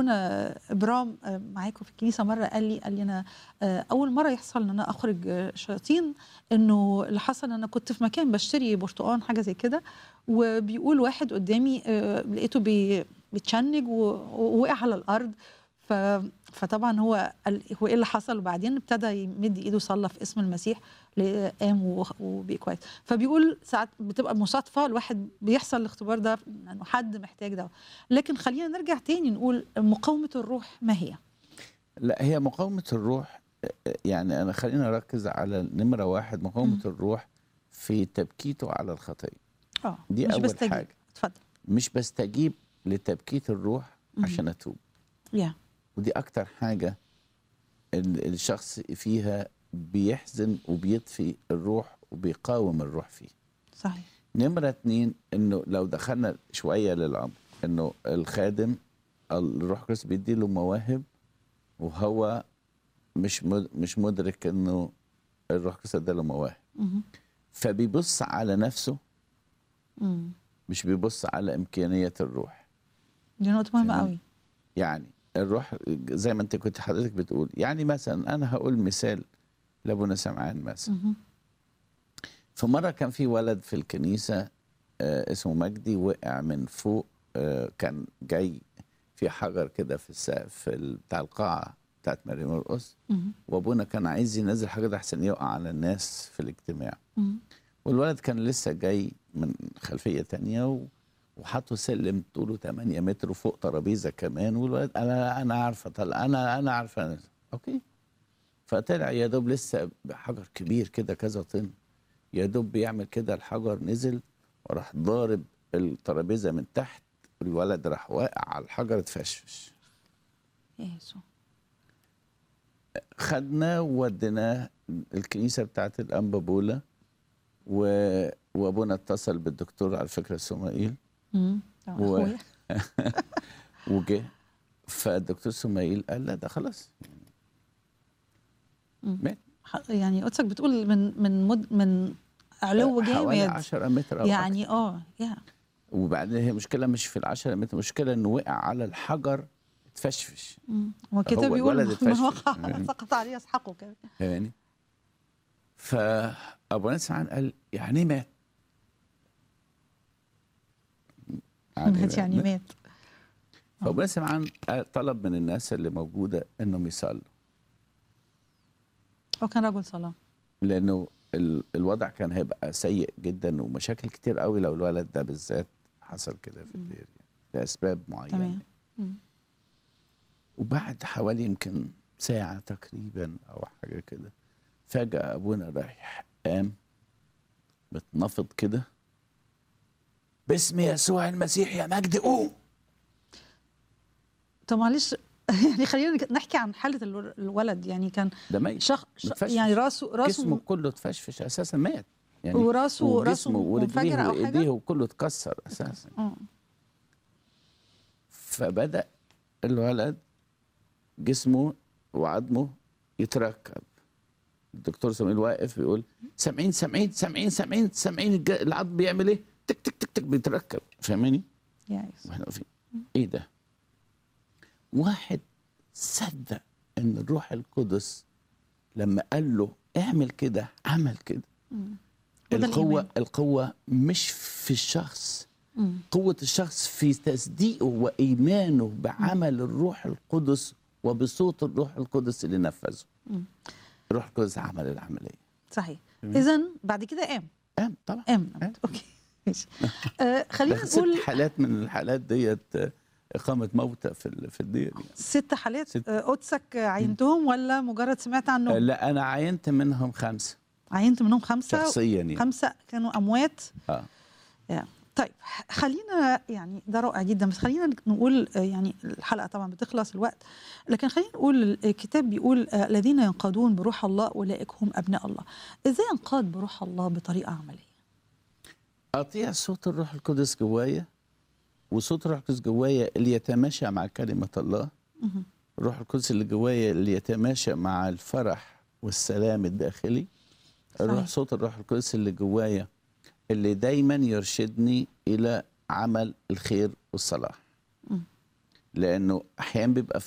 اخونا ابرام آه، معاكم في الكنيسه مره قال لي قال لي انا آه، اول مره يحصل ان انا اخرج آه، شياطين انه اللي حصل ان انا كنت في مكان بشتري برتقان حاجه زي كده وبيقول واحد قدامي آه، لقيته بي بيتشنج و- ووقع على الارض ف فطبعا هو قال هو ايه اللي حصل وبعدين ابتدى يمد ايده صلى في اسم المسيح لقى قام و- وبقي كويس فبيقول ساعات بتبقى مصادفه الواحد بيحصل الاختبار ده انه حد محتاج ده لكن خلينا نرجع تاني نقول مقاومه الروح ما هي؟ لا هي مقاومة الروح يعني أنا خلينا أركز على نمرة واحد مقاومة مم. الروح في تبكيته على الخطية اه دي مش أول بستجيب. حاجة. اتفضل مش بستجيب لتبكيت الروح مم. عشان أتوب يا ودي أكتر حاجة ال- الشخص فيها بيحزن وبيطفي الروح وبيقاوم الروح فيه صحيح نمرة اتنين انه لو دخلنا شوية للأمر انه الخادم الروح القدس بيديله مواهب وهو مش مد- مش مدرك انه الروح القدس اداله مواهب مهم. فبيبص على نفسه مم. مش بيبص على امكانية الروح دي نقطه مهمه فاهمين؟ قوي يعني الروح زي ما انت كنت حضرتك بتقول يعني مثلا انا هقول مثال لابونا سمعان مثلا مهم. في مرة كان في ولد في الكنيسة آه، اسمه مجدي وقع من فوق آه، كان جاي في حجر كده في السقف في ال- بتاع القاعة بتاعت مريم مرقص مهم. وابونا كان عايز ينزل حاجة ده احسن يقع على الناس في الاجتماع مهم. والولد كان لسه جاي من خلفية تانية و- وحطوا سلم طوله 8 متر وفوق ترابيزة كمان والولد انا انا عارفة طلع انا انا عارفة أنا. اوكي فطلع يا دوب لسه بحجر كبير كده كذا طن يا دوب بيعمل كده الحجر نزل وراح ضارب الترابيزة من تحت الولد راح واقع على الحجر اتفشفش يا يسوع خدناه ووديناه الكنيسة بتاعت الأنبابولة و... وابونا اتصل بالدكتور على فكرة سمائيل مم. طبعاً و- أخويا. وجه فالدكتور سمائيل قال لا ده خلاص مم. مات. ح- يعني قدسك بتقول من من مد من علو حوالي جامد 10 متر أو يعني اه يا وبعدين هي مشكله مش في العشرة متر مشكله انه وقع على الحجر اتفشفش مم. هو الكتاب هو بيقول الولد من اتفشفش. وقع يعني. سقط عليه يسحقه كده يعني فابو نسعان قال يعني إيه مات مات يعني مات فابو نسعان طلب من الناس اللي موجوده انهم يصلوا هو كان رجل صلاه لانه ال- الوضع كان هيبقى سيء جدا ومشاكل كتير قوي لو الولد ده بالذات حصل كده في الدير يعني لاسباب معينه تمام. مم. وبعد حوالي يمكن ساعة تقريبا أو حاجة كده فجأة أبونا رايح قام متنفض كده باسم يسوع المسيح يا مجد قوم طب معلش يعني خلينا نحكي عن حاله الو- الولد يعني كان ده ميت شخ ش- متفشفش. يعني راسه جسمه راسه كله اتفشفش أساسا مات يعني وراسه راسه وجسمه ورجليه منفجر او وإيديه حاجه وكله اتكسر أساسا اه فبدأ الولد جسمه وعظمه يتركب الدكتور سمير واقف بيقول سامعين سامعين سامعين سامعين سامعين الج- العظم بيعمل ايه؟ تك تك تك تك بيتركب فاهماني؟ يا يسوع واحنا واقفين ايه ده؟ واحد صدق ان الروح القدس لما قال له اعمل كده عمل كده مم. وده القوة الإيمان. القوة مش في الشخص مم. قوة الشخص في تصديقه وإيمانه بعمل الروح القدس وبصوت الروح القدس اللي نفذه مم. الروح القدس عمل العملية صحيح مم. اذا بعد كده قام قام طبعا قام قام. اوكي ماشي آه خلينا ده ست نقول حالات من الحالات ديت آه، إقامة موتى في ال- في الدير يعني. ست حالات ست. آه، قدسك عينتهم ولا مجرد سمعت آه، عنهم؟ لا أنا عينت منهم خمسة عينت منهم خمسه شخصيا يعني خمسه كانوا اموات آه. يا. طيب خلينا يعني ده رائع جدا بس خلينا نقول آه، يعني الحلقه طبعا بتخلص الوقت لكن خلينا نقول الكتاب بيقول آه، الذين ينقادون بروح الله اولئك هم ابناء الله ازاي انقاد بروح الله بطريقه عمليه أطيع صوت الروح القدس جوايا وصوت الروح القدس جوايا اللي يتماشى مع كلمة الله مهم. الروح القدس اللي جوايا اللي يتماشى مع الفرح والسلام الداخلي الروح صحيح. صوت الروح القدس اللي جوايا اللي دايما يرشدني الى عمل الخير والصلاح مم. لانه احيانا بيبقى